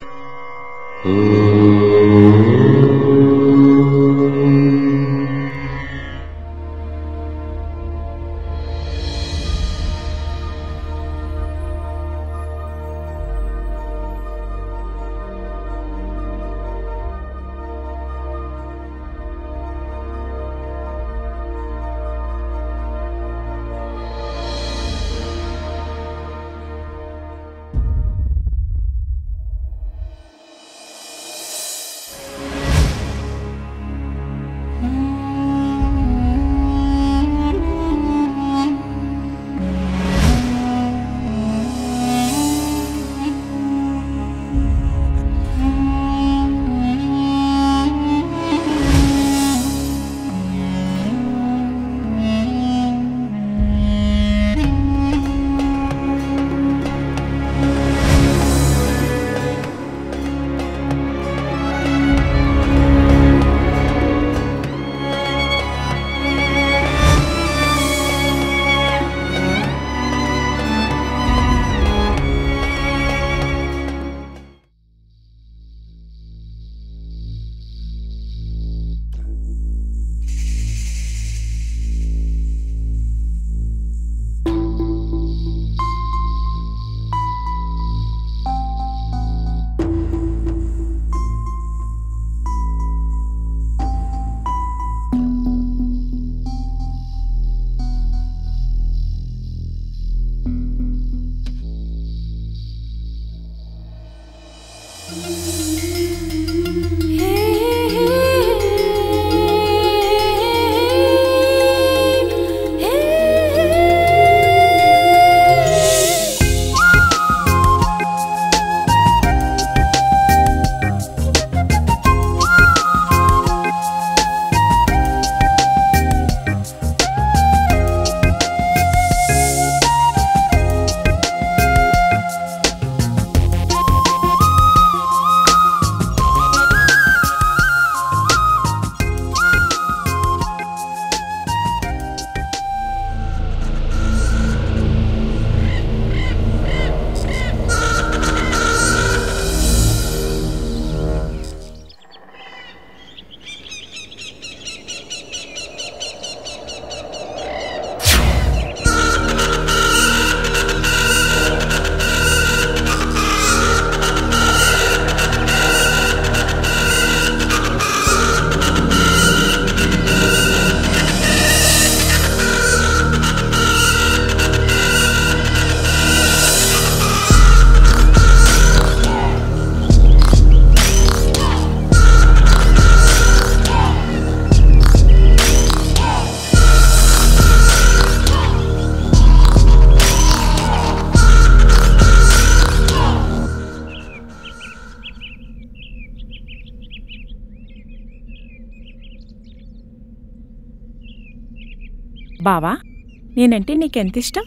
బావా నేనంటే నీకెంత ఇష్టం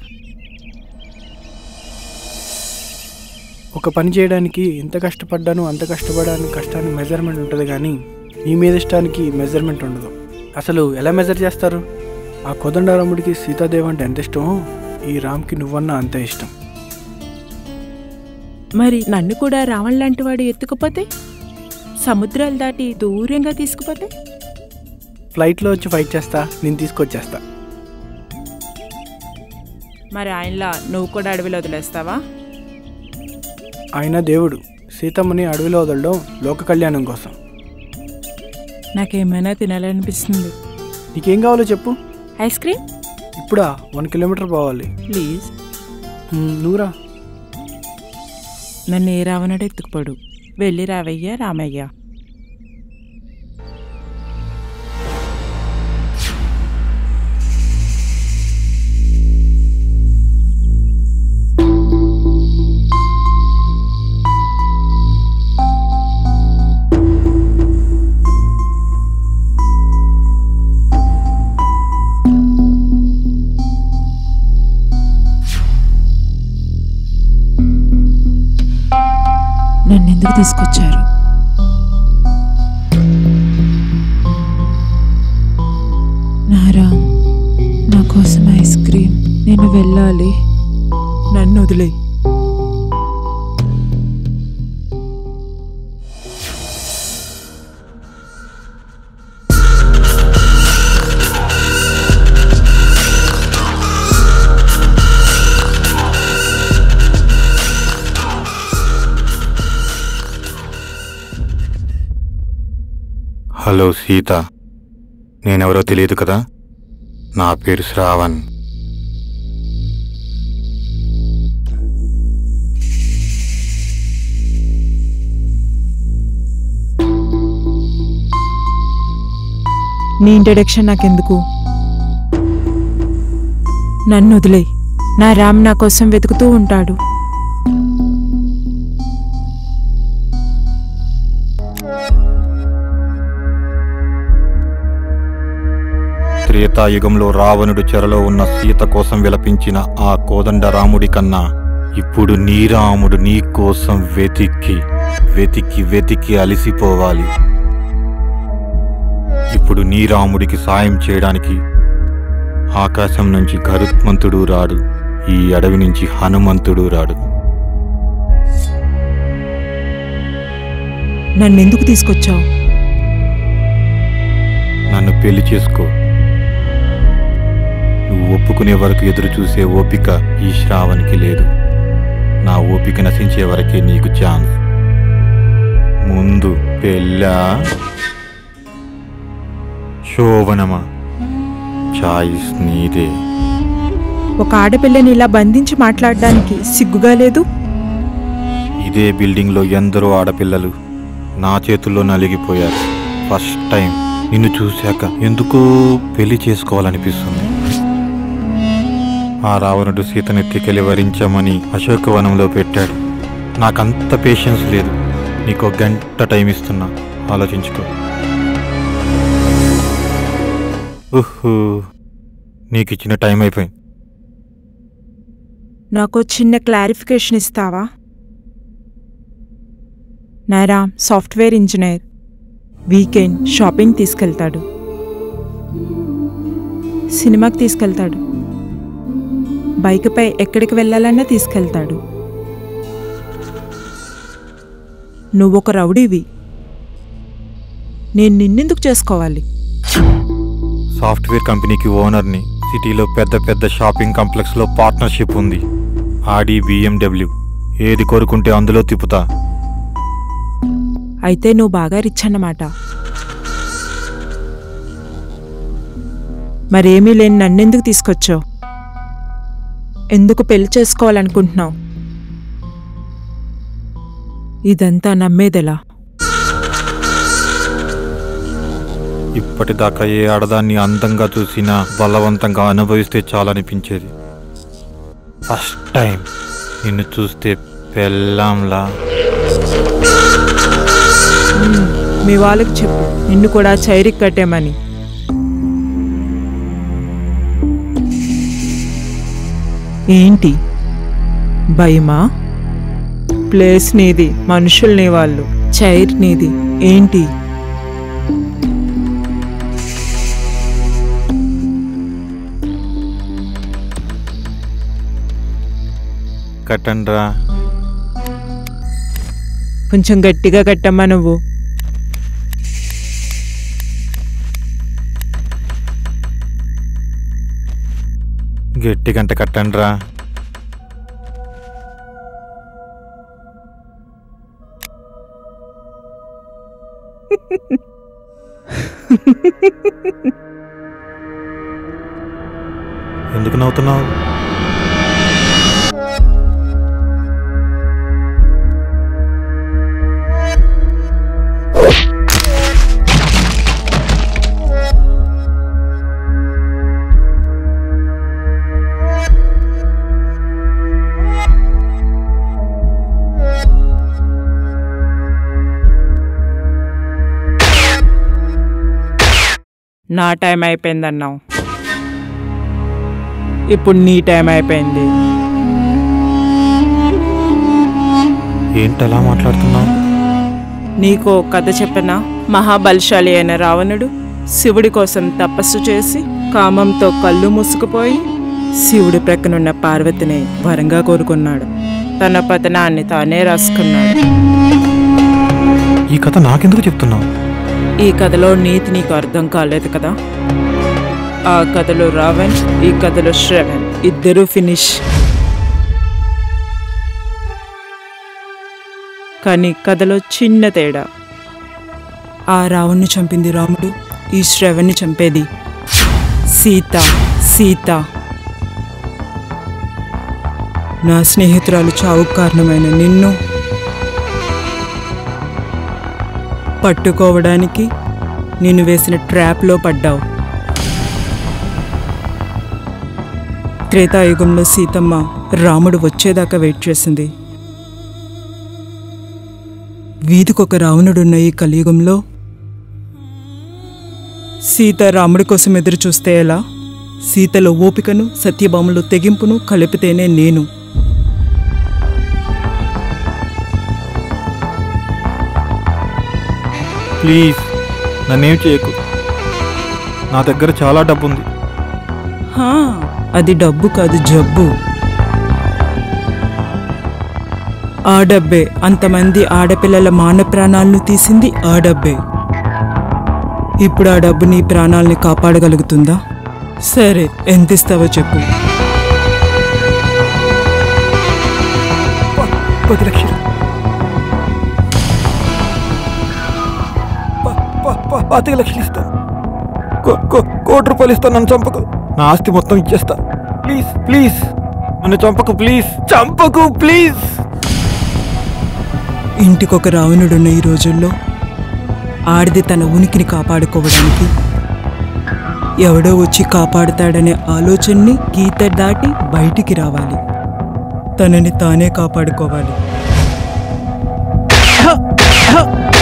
ఒక పని చేయడానికి ఎంత కష్టపడ్డానో అంత కష్టపడడానికి కష్టానికి మెజర్మెంట్ ఉంటుంది కానీ నీ మీద ఇష్టానికి మెజర్మెంట్ ఉండదు అసలు ఎలా మెజర్ చేస్తారు ఆ కోదండరాముడికి సీతాదేవి అంటే ఎంత ఇష్టమో ఈ రామ్కి నువ్వన్నా అంతే ఇష్టం మరి నన్ను కూడా రావణ్ లాంటి వాడు ఎత్తుకుపోతే సముద్రాలు దాటి దూరంగా తీసుకుపోతే ఫ్లైట్లో వచ్చి ఫైట్ చేస్తా నేను తీసుకొచ్చేస్తా మరి ఆయనలా నువ్వు కూడా అడవిలో వదిలేస్తావా ఆయన దేవుడు సీతమ్మని అడవిలో వదలడం లోక కళ్యాణం కోసం నాకేమైనా తినాలనిపిస్తుంది నీకేం కావాలో చెప్పు ఐస్ క్రీమ్ ఇప్పుడా వన్ కిలోమీటర్ పోవాలి ప్లీజ్ హ్మ్, నువ్వురా నన్ను ఏ రావణుడు ఎత్తుకుపోడు వెళ్ళి రావయ్యా రామయ్య నన్ను ఎందుకు తీసుకొచ్చారు నారా నా కోసం ఐస్ క్రీమ్ నేను వెళ్ళాలి నన్ను వదిలే హలో సీత నేనెవరో తెలియదు కదా నా పేరు శ్రావణ్ నీ ఇంట్రడక్షన్ నాకెందుకు నన్ను వదిలే నా రామ్ నా కోసం వెతుకుతూ ఉంటాడు త్రేతాయుగంలో రావణుడు చెరలో ఉన్న సీత కోసం విలపించిన ఆ కోదండ రాముడి కన్నా ఇప్పుడు నీ రాముడు నీ కోసం వెతికి వెతికి వెతికి అలిసిపోవాలి ఇప్పుడు నీ రాముడికి సాయం చేయడానికి ఆకాశం నుంచి గరుత్మంతుడు రాడు ఈ అడవి నుంచి హనుమంతుడు రాడు నన్నెందుకు తీసుకొచ్చావు నన్ను పెళ్లి చేసుకో నువ్వు ఒప్పుకునే వరకు ఎదురు చూసే ఓపిక ఈ శ్రావణ్కి లేదు నా ఓపిక నశించే వరకే నీకు ఛాన్స్ ముందు పెళ్ళా శోభనమా చాయిస్ నీదే ఒక ఆడపిల్లని ఇలా బంధించి మాట్లాడడానికి సిగ్గుగా లేదు ఇదే బిల్డింగ్లో ఎందరో ఆడపిల్లలు నా చేతుల్లో నలిగిపోయారు ఫస్ట్ టైం నిన్ను చూశాక ఎందుకో పెళ్లి చేసుకోవాలనిపిస్తుంది ఆ రావణుడు సీతనెత్తికెళ్ళి వరించమని అశోకవనంలో పెట్టాడు నాకంత పేషెన్స్ లేదు నీకు ఒక గంట టైం ఇస్తున్నా ఆలోచించుకో ఉహు నీకు ఇచ్చిన టైం అయిపోయింది నాకు చిన్న క్లారిఫికేషన్ ఇస్తావా నా Ram software engineer weekend shopping తీసుకెళ్తాడు సినిమాకి తీసుకెళ్తాడు బైక్పై ఎక్కడికి వెళ్ళాలన్నా తీసుకెళ్తాడు నువ్వొక రౌడీవి నేను నిన్నెందుకు చేసుకోవాలి సాఫ్ట్వేర్ కంపెనీకి ఓనర్ని సిటీలో పెద్ద పెద్ద షాపింగ్ కాంప్లెక్స్లో పార్ట్నర్షిప్ ఉంది ఆడి బిఎండబ్ల్యూ ఏది కోరుకుంటే అందులో తిప్పుతా అయితే నువ్వు బాగా రిచ్ అన్నమాట మరేమీ లేని నన్నెందుకు తీసుకొచ్చావు ఎందుకు పెళ్లి చేసుకోవాలనుకుంటున్నావు ఇదంతా నమ్మేదెలా ఇప్పటిదాకా ఏ ఆడదాన్ని అందంగా చూసినా బలవంతంగా అనుభవిస్తే చాలనిపించేది ఫస్ట్ టైం నిన్ను చూస్తే పెళ్ళంలా మీ వాళ్ళకి చెప్పు నిన్ను కూడా చైరికి కట్టేమని ఏంటి భయమా ప్లేస్ నీది మనుషులు నీ వాళ్ళు చైర్ నీది ఏంటి కట్టండ్రా కొంచెం గట్టిగా కట్టమ్మా నువ్వు గట్టి గంట కట్టండ్రా ఎందుకు నవ్వుతున్నావు నా టైం అయిపోయిందన్నావు ఇప్పుడు నీ టైం అయిపోయింది ఏంటలా మాట్లాడుతున్నావు నీకో కథ చెప్పనా మహాబలశాలి అయిన రావణుడు శివుడి కోసం తపస్సు చేసి కామంతో కళ్ళు మూసుకుపోయి శివుడి ప్రక్కనున్న పార్వతిని వరంగా కోరుకున్నాడు తన పతనాన్ని తానే రాసుకున్నాడు ఈ కథ నాకెందుకు చెప్తున్నావు ఈ కథలో నీతి నీకు అర్థం కాలేదు కదా ఆ కథలో రావణ్ ఈ కథలో శ్రవణ్ ఇద్దరూ ఫినిష్ కానీ కథలో చిన్న తేడా ఆ రావణ్ణి చంపింది రాముడు ఈ శ్రవణ్ణి చంపేది సీత సీత నా స్నేహితురాలు చావుకు కారణమైన నిన్ను పట్టుకోవడానికి నిన్ను వేసిన ట్రాప్లో పడ్డావు త్రేతాయుగంలో సీతమ్మ రాముడు వచ్చేదాకా వెయిట్ చేసింది వీధికొక రావణుడున్న ఈ కలియుగంలో సీత రాముడి కోసం ఎదురు చూస్తే ఎలా సీతలో ఓపికను సత్యభామలో తెగింపును కలిపితేనే నేను ప్లీజ్ నన్నేం చేయకు నా దగ్గర చాలా డబ్బు ఉంది హా, అది డబ్బు కాదు జబ్బు ఆ డబ్బే అంతమంది ఆడపిల్లల మాన ప్రాణాలను తీసింది ఆ డబ్బే ఇప్పుడు ఆ డబ్బు నీ ప్రాణాల్ని కాపాడగలుగుతుందా సరే ఎంత ఇస్తావో చెప్పు ప- పది లక్షలు ప- ప- ప- పాతిక లక్షలు ఇస్తా కో- కో- కోటి రూపాయలు ఇస్తా నన్ను చంపకు నా ఆస్తి మొత్తం ఇచ్చేస్తా ప్లీజ్ ప్లీజ్ నన్ను చంపకు ప్లీజ్ చంపకు ప్లీజ్ ఇంటికొక రావణుడున్న ఈ రోజుల్లో ఆడిది తన ఉనికిని కాపాడుకోవడానికి ఎవడో వచ్చి కాపాడుతాడనే ఆలోచనని గీత దాటి బయటికి రావాలి తనని తానే కాపాడుకోవాలి